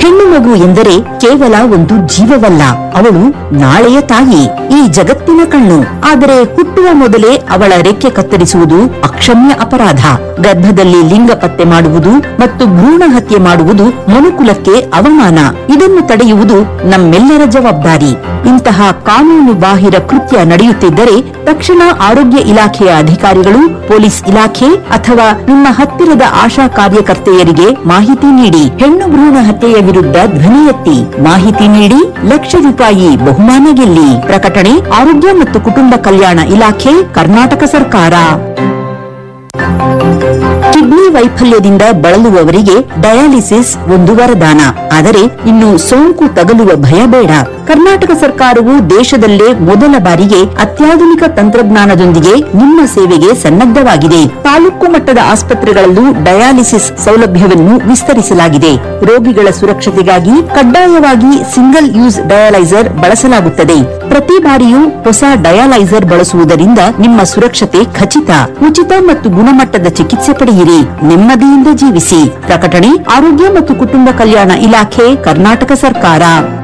ಹೆಣ್ಣು ಮಗು ಎಂದರೆ ಕೇವಲ ಒಂದು ಜೀವವಲ್ಲ ಅವಳು ನಾಳೆಯ ತಾಯಿ ಈ ಜಗತ್ತಿನ ಕಣ್ಣು ಆದರೆ ಹುಟ್ಟುವ ಮೊದಲೇ ಅವಳ ರೆಕ್ಕೆ ಕತ್ತರಿಸುವುದು ಅಕ್ಷಮ್ಯ ಅಪರಾಧ ಗರ್ಭದಲ್ಲಿ ಲಿಂಗ ಪತ್ತೆ ಮಾಡುವುದು ಮತ್ತು ಭ್ರೂಣ ಹತ್ಯೆ ಮಾಡುವುದು ಮನುಕುಲಕ್ಕೆ ಅವಮಾನ ಇದನ್ನು ತಡೆಯುವುದು ನಮ್ಮೆಲ್ಲರ ಜವಾಬ್ದಾರಿ ಇಂತಹ ಕಾನೂನು ಬಾಹಿರ ಕೃತ್ಯ ನಡೆಯುತ್ತಿದ್ದರೆ ತಕ್ಷಣ ಆರೋಗ್ಯ ಇಲಾಖೆಯ ಅಧಿಕಾರಿಗಳು ಪೊಲೀಸ್ ಇಲಾಖೆ ಅಥವಾ ನಿಮ್ಮ ಹತ್ತಿರದ ಆಶಾ ಕಾರ್ಯಕರ್ತೆಯರಿಗೆ ಮಾಹಿತಿ ನೀಡಿ ಹೆಣ್ಣು ಭ್ರೂಣ ಹತ್ಯೆಯ ವಿರುದ್ಧ ಧ್ವನಿ ಎತ್ತಿ ಮಾಹಿತಿ ನೀಡಿ ಲಕ್ಷ ರೂಪಾಯಿ ಬಹುಮಾನ ಗೆಲ್ಲಿ ಪ್ರಕಟಣೆ ಆರೋಗ್ಯ ಮತ್ತು ಕುಟುಂಬ ಕಲ್ಯಾಣ ಇಲಾಖೆ ಕರ್ನಾಟಕ ಸರ್ಕಾರ ಕಿಡ್ನಿ ವೈಫಲ್ಯದಿಂದ ಬಳಲುವವರಿಗೆ ಡಯಾಲಿಸಿಸ್ ಒಂದು ವರದಾನ ಆದರೆ ಇನ್ನು ಸೋಂಕು ತಗಲುವ ಭಯ ಬೇಡ ಕರ್ನಾಟಕ ಸರ್ಕಾರವು ದೇಶದಲ್ಲೇ ಮೊದಲ ಬಾರಿಗೆ ಅತ್ಯಾಧುನಿಕ ತಂತ್ರಜ್ಞಾನದೊಂದಿಗೆ ನಿಮ್ಮ ಸೇವೆಗೆ ಸನ್ನದ್ಧವಾಗಿದೆ ತಾಲೂಕು ಮಟ್ಟದ ಆಸ್ಪತ್ರೆಗಳಲ್ಲೂ ಡಯಾಲಿಸಿಸ್ ಸೌಲಭ್ಯವನ್ನು ವಿಸ್ತರಿಸಲಾಗಿದೆ ರೋಗಿಗಳ ಸುರಕ್ಷತೆಗಾಗಿ ಕಡ್ಡಾಯವಾಗಿ ಸಿಂಗಲ್ ಯೂಸ್ ಡಯಾಲೈಸರ್ ಬಳಸಲಾಗುತ್ತದೆ ಪ್ರತಿ ಬಾರಿಯೂ ಹೊಸ ಡಯಾಲೈಸರ್ ಬಳಸುವುದರಿಂದ ನಿಮ್ಮ ಸುರಕ್ಷತೆ ಖಚಿತ ಉಚಿತ ಮತ್ತು ಗುಣಮಟ್ಟದ ಚಿಕಿತ್ಸೆ ಪಡೆಯಿರಿ ನೆಮ್ಮದಿಯಿಂದ ಜೀವಿಸಿ ಪ್ರಕಟಣೆ ಆರೋಗ್ಯ ಮತ್ತು ಕುಟುಂಬ ಕಲ್ಯಾಣ ಇಲಾಖೆ ಕರ್ನಾಟಕ ಸರ್ಕಾರ